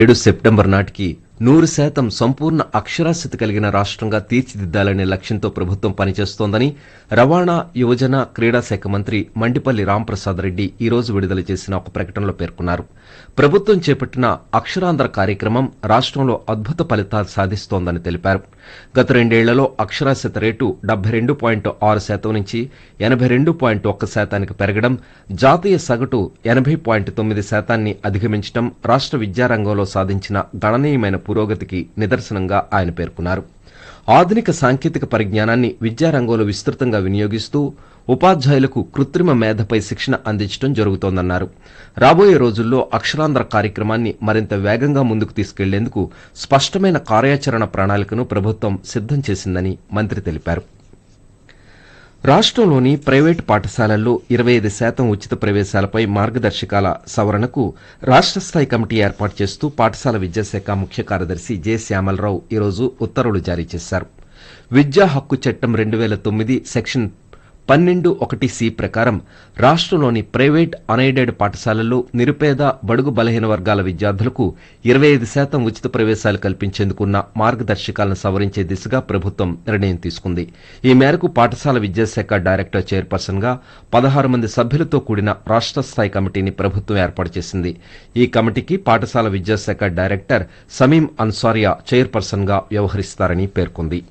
ఏడు సెప్టెంబర్ నాటికి నూరు శాతం సంపూర్ణ అక్షరాస్యత కలిగిన రాష్ట్రంగా తీర్చిదిద్దాలనే లక్ష్యంతో ప్రభుత్వం పనిచేస్తోందని రవాణా యువజన క్రీడా శాఖ మంత్రి మండిపల్లి రాంప్రసాద్ రెడ్డి ఈ రోజు విడుదల చేసిన ఒక ప్రకటనలో పేర్కొన్నారు ప్రభుత్వం చేపట్టిన అక్షరాంధ్ర కార్యక్రమం రాష్ట్రంలో అద్భుత ఫలితాలు సాధిస్తోందని తెలిపారు గత రెండేళ్లలో అక్షరాస్యత రేటు డెబ్బై రెండు పాయింట్ ఆరు శాతం నుంచి ఎనభై రెండు పాయింట్ ఒక్క శాతానికి పెరగడం జాతీయ సగటు ఎనభై పాయింట్ తొమ్మిది శాతాన్ని అధిగమించడం రాష్ట్ర విద్యారంగంలో సాధించిన గణనీయమైన పురోగతికి నిదర్శనంగా ఆయన పేర్కొన్నారు ఆధునిక సాంకేతిక పరిజ్ఞానాన్ని విద్యారంగంలో విస్తృతంగా వినియోగిస్తూ ఉపాధ్యాయులకు కృత్రిమ మేధపై శిక్షణ అందించడం జరుగుతోందన్నారు రాబోయే రోజుల్లో అక్షరాంధ్ర కార్యక్రమాన్ని మరింత వేగంగా ముందుకు తీసుకెళ్లేందుకు స్పష్టమైన కార్యాచరణ ప్రణాళికను ప్రభుత్వం సిద్దం చేసిందని మంత్రి తెలిపారు రాష్ట్రంలోని ప్రైవేటు పాఠశాలల్లో ఇరవై ఐదు శాతం ఉచిత ప్రవేశాలపై మార్గదర్శకాల సవరణకు రాష్ట్ర స్థాయి కమిటీ ఏర్పాటు చేస్తూ పాఠశాల విద్యాశాఖ ముఖ్య కార్యదర్శి జె శ్యామలరావు ఈరోజు ఉత్తర్వులు జారీ చేశారు విద్యా హక్కు చట్టం రెండు వేల తొమ్మిది సెక్షన్ పన్నెండు ఒకటి సి ప్రకారం రాష్ట్రంలోని ప్రైవేట్ అన్ఎయిడెడ్ పాఠశాలల్లో నిరుపేద బడుగు బలహీన వర్గాల విద్యార్థులకు ఇరవై ఐదు శాతం ఉచిత ప్రవేశాలు కల్పించేందుకున్న మార్గదర్శకాలను సవరించే దిశగా ప్రభుత్వం నిర్ణయం తీసుకుంది ఈ మేరకు పాఠశాల విద్యాశాఖ డైరెక్టర్ చైర్పర్సన్ గా పదహారు మంది సభ్యులతో కూడిన రాష్ట్ర స్థాయి కమిటీని ప్రభుత్వం ఏర్పాటు చేసింది ఈ కమిటీకి పాఠశాల విద్యాశాఖ డైరెక్టర్ సమీం అన్సారియా చైర్పర్సన్ గా వ్యవహరిస్తారని పేర్కొంది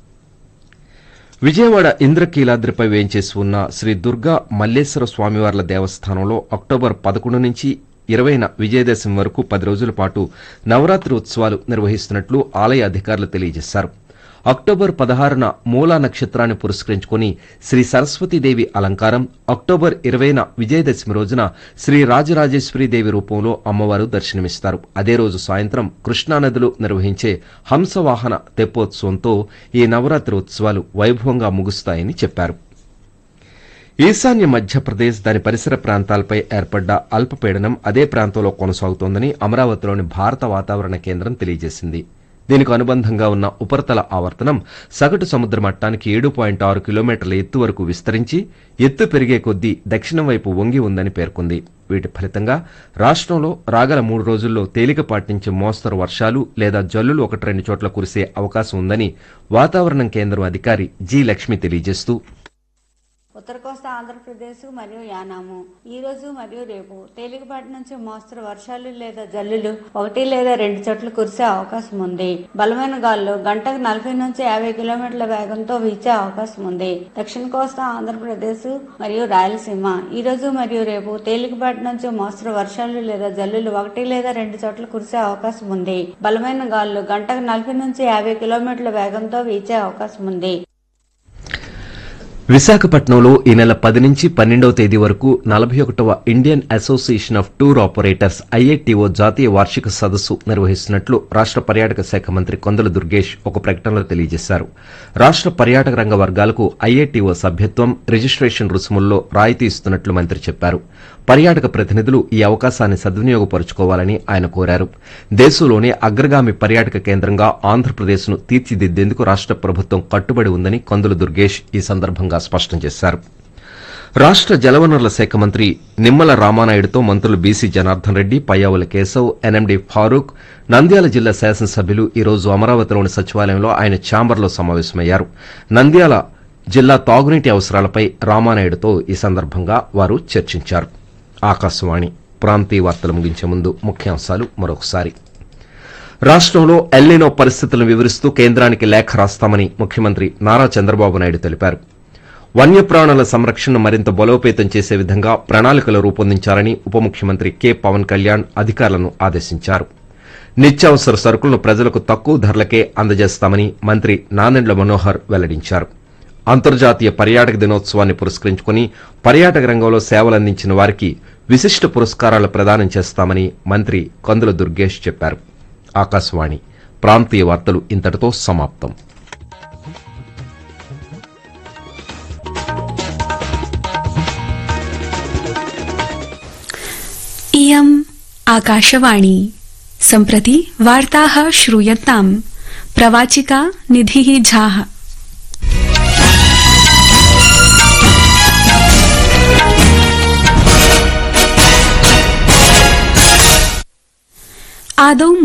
విజయవాడ ఇంద్రకీలాద్రిపై వేంచేసి ఉన్న శ్రీ దుర్గా మల్లేశ్వర స్వామివార్ల దేవస్థానంలో అక్టోబర్ పదకొండు నుంచి ఇరవైన విజయదశమి వరకు పది రోజుల పాటు నవరాత్రి ఉత్సవాలు నిర్వహిస్తున్నట్లు ఆలయ అధికారులు తెలియజేశారు అక్టోబర్ పదహారున మూలా నక్షత్రాన్ని పురస్కరించుకుని శ్రీ సరస్వతీదేవి అలంకారం అక్టోబర్ ఇరవైన విజయదశమి రోజున శ్రీ రాజరాజేశ్వరీదేవి రూపంలో అమ్మవారు దర్శనమిస్తారు అదే రోజు సాయంత్రం కృష్ణానదిలో నిర్వహించే హంసవాహన తెప్పోత్సవంతో ఈ నవరాత్రి ఉత్సవాలు వైభవంగా ముగుస్తాయని చెప్పారు ఈశాన్య మధ్యప్రదేశ్ దాని పరిసర ప్రాంతాలపై ఏర్పడ్డ అల్పపీడనం అదే ప్రాంతంలో కొనసాగుతోందని అమరావతిలోని భారత వాతావరణ కేంద్రం తెలియజేసింది దీనికి అనుబంధంగా ఉన్న ఉపరితల ఆవర్తనం సగటు సముద్ర మట్టానికి ఏడు పాయింట్ ఆరు కిలోమీటర్ల ఎత్తు వరకు విస్తరించి ఎత్తు పెరిగే కొద్దీ దక్షిణం వైపు వంగి ఉందని పేర్కొంది వీటి ఫలితంగా రాష్ట్రంలో రాగల మూడు రోజుల్లో తేలికపాటి నుంచి మోస్తరు వర్షాలు లేదా జల్లులు ఒకటి రెండు చోట్ల కురిసే అవకాశం ఉందని వాతావరణం కేంద్రం అధికారి జి లక్ష్మి తెలియజేస్తూ ఉత్తర కోస్తా ఆంధ్రప్రదేశ్ మరియు యానాము ఈ రోజు మరియు రేపు తేలికపాటి నుంచి మోస్తరు వర్షాలు లేదా జల్లులు ఒకటి లేదా రెండు చోట్ల కురిసే అవకాశం ఉంది బలమైన గాలులు గంటకు నలభై నుంచి యాభై కిలోమీటర్ల వేగంతో వీచే అవకాశం ఉంది దక్షిణ కోస్తా ఆంధ్రప్రదేశ్ మరియు రాయలసీమ ఈ రోజు మరియు రేపు తేలికపాటి నుంచి మోస్తరు వర్షాలు లేదా జల్లులు ఒకటి లేదా రెండు చోట్ల కురిసే అవకాశం ఉంది బలమైన గాలులు గంటకు నలభై నుంచి యాభై కిలోమీటర్ల వేగంతో వీచే అవకాశం ఉంది విశాఖపట్నంలో ఈ నెల పది నుంచి పన్నెండవ తేదీ వరకు నలభై ఒకటవ Indian Association of Tour Operators IATO జాతీయ వార్షిక సదస్సు నిర్వహిస్తున్నట్లు రాష్ట్ర పర్యాటక శాఖ మంత్రి కొందల దుర్గేష్ ఒక ప్రకటనలో తెలియజేశారు రాష్ట్ర పర్యాటక రంగ వర్గాలకు ఐఏటీఓ సభ్యత్వం రిజిస్ట్రేషన్ రుసుముల్లో రాయితీ ఇస్తున్నట్లు మంత్రి చెప్పారు పర్యాటక ప్రతినిధులు ఈ అవకాశాన్ని సద్వినియోగపరుచుకోవాలని ఆయన కోరారు దేశంలోనే అగ్రగామి పర్యాటక కేంద్రంగా ఆంధ్రప్రదేశ్ను తీర్చిదిద్దేందుకు రాష్ట్ర ప్రభుత్వం కట్టుబడి ఉందని కందుల దుర్గేష్ ఈ సందర్భంగా స్పష్టం చేశారు రాష్ట్ర జలవనరుల శాఖ మంత్రి నిమ్మల రామానాయుడుతో మంత్రులు బీసీ జనార్దన్ రెడ్డి పయ్యావుల కేశవ్ ఎన్ఎండి ఫారూక్ నంద్యాల జిల్లా శాసనసభ్యులు ఈ రోజు అమరావతిలోని సచివాలయంలో ఆయన ఛాంబర్లో సమావేశమయ్యారు నంద్యాల జిల్లా తాగునీటి అవసరాలపై రామానాయుడుతో ఈ సందర్భంగా వారు చర్చించారు ఆకాశవాణి ప్రాంతీయ వార్తలు ముగించే ముందు ముఖ్యాంశాలు మరొకసారి రాష్ట్రంలో ఎల్నినో పరిస్థితులను వివరిస్తూ కేంద్రానికి లేఖ రాస్తామని ముఖ్యమంత్రి నారా చంద్రబాబు నాయుడు తెలిపారు వన్యప్రాణుల సంరక్షణను మరింత బలోపేతం చేసే విధంగా ప్రణాళికలు రూపొందించాలని ఉప ముఖ్యమంత్రి కె పవన్ కళ్యాణ్ అధికారులను ఆదేశించారు నిత్యావసర సరుకులను ప్రజలకు తక్కువ ధరలకే అందజేస్తామని మంత్రి నాదెండ్ల మనోహర్ వెల్లడించారు అంతర్జాతీయ పర్యాటక దినోత్సవాన్ని పురస్కరించుకుని పర్యాటక రంగంలో సేవలందించిన వారికి విశిష్ట పురస్కారాలు ప్రదానం చేస్తామని మంత్రి కందుల దుర్గేష్ చెప్పారు ఆకాశవాణి ప్రాంతీయ వార్తలు ఇంతటితో సమాప్తం इयम् आकाशवाणी सम्प्रति वार्ताः श्रूयन्ताम् प्रवाचिका निधिः झाः आदौ